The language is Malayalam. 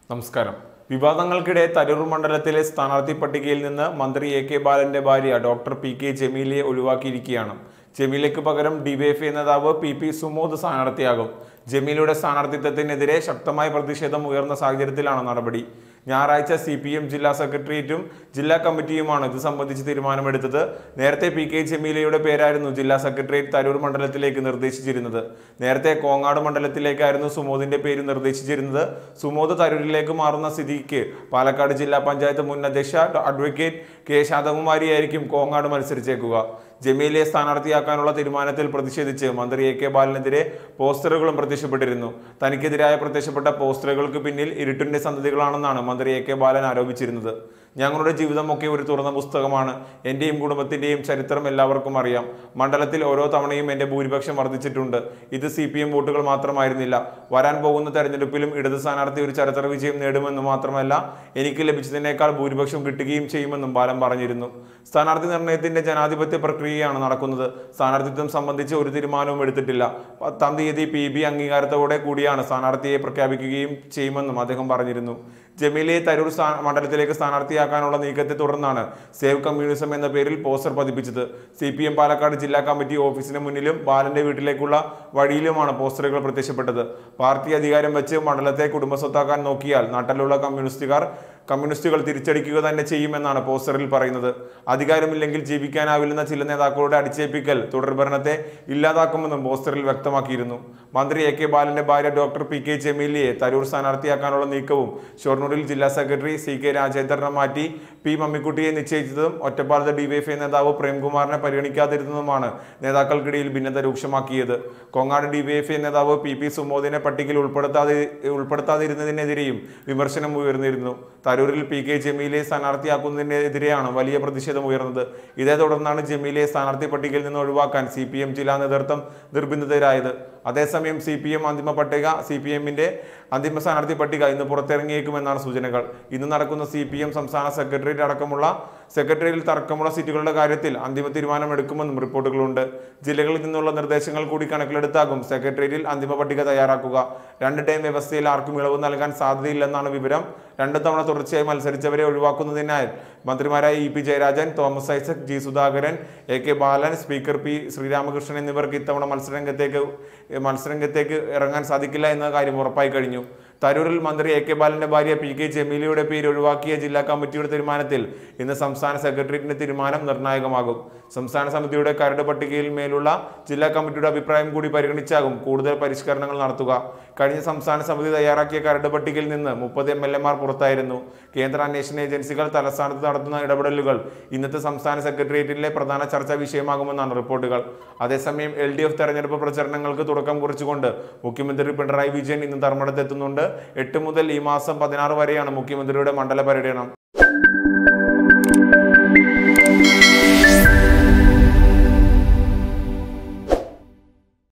നമസ്കാരം വിവാദങ്ങൾക്കിടെ തരൂർ മണ്ഡലത്തിലെ സ്ഥാനാർത്ഥി പട്ടികയിൽ നിന്ന് മന്ത്രി എ കെ ബാലന്റെ ഭാര്യ ഡോക്ടർ പി കെ ജമീലയെ ഒഴിവാക്കിയിരിക്കുകയാണ് ജമീലയ്ക്ക് പകരം ഡിവൈഎഫ്ഐ നേതാവ് പി പി സുമോദ് സ്ഥാനാർത്ഥിയാകും ജമീലയുടെ സ്ഥാനാർത്ഥിത്വത്തിനെതിരെ ശക്തമായ പ്രതിഷേധം ഉയർന്ന സാഹചര്യത്തിലാണ് നടപടി ഞായറാഴ്ച സി പി എം ജില്ലാ സെക്രട്ടേറിയറ്റും ജില്ലാ കമ്മിറ്റിയുമാണ് ഇത് സംബന്ധിച്ച് തീരുമാനമെടുത്തത് നേരത്തെ പി കെ ജമീലയുടെ പേരായിരുന്നു ജില്ലാ സെക്രട്ടേറിയറ്റ് തരൂർ മണ്ഡലത്തിലേക്ക് നിർദ്ദേശിച്ചിരുന്നത് നേരത്തെ കോങ്ങാട് മണ്ഡലത്തിലേക്കായിരുന്നു സുമോദിന്റെ പേര് നിർദ്ദേശിച്ചിരുന്നത് സുമോദ് തരൂരിലേക്ക് മാറുന്ന സ്ഥിതിക്ക് പാലക്കാട് ജില്ലാ പഞ്ചായത്ത് മുൻ അധ്യക്ഷ അഡ്വക്കേറ്റ് കെ ശാന്തകുമാരിയായിരിക്കും കോങ്ങാട് മത്സരിച്ചേക്കുക ജമീലയെ സ്ഥാനാർത്ഥിയാക്കാനുള്ള തീരുമാനത്തിൽ പ്രതിഷേധിച്ച് മന്ത്രി എ കെ ബാലനെതിരെ പോസ്റ്ററുകളും പ്രത്യക്ഷപ്പെട്ടിരുന്നു തനിക്കെതിരായ പ്രത്യക്ഷപ്പെട്ട പോസ്റ്ററുകൾക്ക് പിന്നിൽ ഇരുട്ടിന്റെ സന്തതികളാണെന്നാണ് മന്ത്രി എ കെ ബാലൻ ആരോപിച്ചിരുന്നത് ഞങ്ങളുടെ ജീവിതമൊക്കെ ഒരു തുറന്ന പുസ്തകമാണ് എന്റെയും കുടുംബത്തിന്റെയും ചരിത്രം എല്ലാവർക്കും അറിയാം മണ്ഡലത്തിൽ ഓരോ തവണയും എന്റെ ഭൂരിപക്ഷം വർദ്ധിച്ചിട്ടുണ്ട് ഇത് സി പി എം വോട്ടുകൾ മാത്രമായിരുന്നില്ല വരാൻ പോകുന്ന തെരഞ്ഞെടുപ്പിലും ഇടത് സ്ഥാനാർത്ഥി ഒരു ചരിത്ര വിജയം നേടുമെന്ന് മാത്രമല്ല എനിക്ക് ലഭിച്ചതിനേക്കാൾ ഭൂരിപക്ഷം കിട്ടുകയും ചെയ്യുമെന്നും ബാലൻ പറഞ്ഞിരുന്നു സ്ഥാനാർത്ഥി നിർണയത്തിന്റെ ജനാധിപത്യ പ്രക്രിയയാണ് നടക്കുന്നത് സ്ഥാനാർത്ഥിത്വം സംബന്ധിച്ച് ഒരു തീരുമാനവും എടുത്തിട്ടില്ല പത്താം തീയതി പി ബി അംഗീകാരത്തോടെ കൂടിയാണ് സ്ഥാനാർത്ഥിയെ പ്രഖ്യാപിക്കുകയും ചെയ്യുമെന്നും അദ്ദേഹം പറഞ്ഞിരുന്നു ജമീലയെ തരൂർ സ്ഥാ- മണ്ഡലത്തിലേക്ക് സ്ഥാനാർത്ഥിയാക്കാനുള്ള നീക്കത്തെ തുടർന്നാണ് സേവ് കമ്മ്യൂണിസം എന്ന പേരിൽ പോസ്റ്റർ പതിപ്പിച്ചത് സി പി എം പാലക്കാട് ജില്ലാ കമ്മിറ്റി ഓഫീസിന് മുന്നിലും ബാലന്റെ വീട്ടിലേക്കുള്ള വഴിയിലുമാണ് പോസ്റ്ററുകൾ പ്രത്യക്ഷപ്പെട്ടത് പാർട്ടി അധികാരം വെച്ച് മണ്ഡലത്തെ കുടുംബസ്വത്താക്കാൻ നോക്കിയാൽ നാട്ടിലുള്ള കമ്മ്യൂണിസ്റ്റുകാർ കമ്മ്യൂണിസ്റ്റുകൾ തിരിച്ചടിക്കുക തന്നെ ചെയ്യുമെന്നാണ് പോസ്റ്ററിൽ പറയുന്നത് അധികാരമില്ലെങ്കിൽ ജീവിക്കാനാവില്ലെന്ന ചില നേതാക്കളുടെ അടിച്ചേൽപ്പിക്കൽ തുടർഭരണത്തെ ഇല്ലാതാക്കുമെന്നും പോസ്റ്ററിൽ വ്യക്തമാക്കിയിരുന്നു മന്ത്രി എ കെ ബാലന്റെ ഭാര്യ ഡോക്ടർ പി കെ ജമീലിയെ തരൂർ സ്ഥാനാർത്ഥിയാക്കാനുള്ള നീക്കവും ഷൊർണൂരിൽ ജില്ലാ സെക്രട്ടറി സി കെ രാജേന്ദ്രനെ മാറ്റി പി മമ്മിക്കുട്ടിയെ നിശ്ചയിച്ചതും ഒറ്റപ്പാലത്തെ ഡിവൈഎഫ്ഐ നേതാവ് പ്രേംകുമാറിനെ പരിഗണിക്കാതിരുന്നതുമാണ് നേതാക്കൾക്കിടയിൽ ഭിന്നത രൂക്ഷമാക്കിയത് കോങ്ങാട് ഡിവൈഎഫ്ഐ നേതാവ് പി പി സുമോദിനെ പട്ടികയിൽ ഉൾപ്പെടുത്താതെ ഉൾപ്പെടുത്താതിരുന്നതിനെതിരെയും വിമർശനം ഉയർന്നിരുന്നു തരൂരിൽ പി കെ ജമീലയെ സ്ഥാനാർത്ഥിയാക്കുന്നതിനെതിരെയാണ് വലിയ പ്രതിഷേധം ഉയർന്നത് ഇതേ തുടർന്നാണ് ജമീലയെ സ്ഥാനാർത്ഥി പട്ടികയിൽ നിന്ന് ഒഴിവാക്കാൻ സി പി എം ജില്ലാ നേതൃത്വം നിർബന്ധിതരായത് അതേസമയം സി പി എം അന്തിമ പട്ടിക സി പി എമ്മിന്റെ അന്തിമ സ്ഥാനാർത്ഥി പട്ടിക ഇന്ന് പുറത്തിറങ്ങിയേക്കുമെന്നാണ് സൂചനകൾ ഇന്ന് നടക്കുന്ന സി പി എം സംസ്ഥാന സെക്രട്ടേറിയറ്റ് അടക്കമുള്ള സെക്രട്ടറിയിൽ തർക്കമുള്ള സീറ്റുകളുടെ കാര്യത്തിൽ അന്തിമ തീരുമാനമെടുക്കുമെന്നും റിപ്പോർട്ടുകളുണ്ട് ജില്ലകളിൽ നിന്നുള്ള നിർദ്ദേശങ്ങൾ കൂടി കണക്കിലെടുത്താകും സെക്രട്ടേറിയറ്റിൽ അന്തിമ പട്ടിക തയ്യാറാക്കുക രണ്ട് ടൈം വ്യവസ്ഥയിൽ ആർക്കും ഇളവ് നൽകാൻ സാധ്യതയില്ലെന്നാണ് വിവരം രണ്ട് തവണ തുടർച്ചയായി മത്സരിച്ചവരെ ഒഴിവാക്കുന്നതിനാൽ മന്ത്രിമാരായ ഇ പി ജയരാജൻ തോമസ് ഐസക് ജി സുധാകരൻ എ കെ ബാലൻ സ്പീക്കർ പി ശ്രീരാമകൃഷ്ണൻ എന്നിവർക്ക് ഇത്തവണ മത്സരരംഗത്തേക്ക് മത്സരരംഗത്തേക്ക് ഇറങ്ങാൻ സാധിക്കില്ല എന്ന കാര്യം ഉറപ്പായി കഴിഞ്ഞു തരൂരിൽ മന്ത്രി എ കെ ബാലന്റെ ഭാര്യ പി കെ ജമീലയുടെ പേര് ഒഴിവാക്കിയ ജില്ലാ കമ്മിറ്റിയുടെ തീരുമാനത്തിൽ ഇന്ന് സംസ്ഥാന സെക്രട്ടേറിയറ്റിന്റെ തീരുമാനം നിർണായകമാകും സംസ്ഥാന സമിതിയുടെ കരട് പട്ടികയിൽ മേലുള്ള ജില്ലാ കമ്മിറ്റിയുടെ അഭിപ്രായം കൂടി പരിഗണിച്ചാകും കൂടുതൽ പരിഷ്കരണങ്ങൾ നടത്തുക കഴിഞ്ഞ സംസ്ഥാന സമിതി തയ്യാറാക്കിയ കരട് പട്ടികയിൽ നിന്ന് മുപ്പത് എം എൽ എമാർ പുറത്തായിരുന്നു കേന്ദ്ര അന്വേഷണ ഏജൻസികൾ തലസ്ഥാനത്ത് നടത്തുന്ന ഇടപെടലുകൾ ഇന്നത്തെ സംസ്ഥാന സെക്രട്ടേറിയറ്റിലെ പ്രധാന ചർച്ചാ വിഷയമാകുമെന്നാണ് റിപ്പോർട്ടുകൾ അതേസമയം എൽ ഡി എഫ് തെരഞ്ഞെടുപ്പ് പ്രചരണങ്ങൾക്ക് തുടക്കം കുറിച്ചുകൊണ്ട് മുഖ്യമന്ത്രി പിണറായി വിജയൻ ഇന്ന് ധർമ്മടത്ത് എത്തുന്നുണ്ട് എട്ട് മുതൽ ഈ മാസം പതിനാറ് വരെയാണ് മുഖ്യമന്ത്രിയുടെ മണ്ഡല പര്യടനം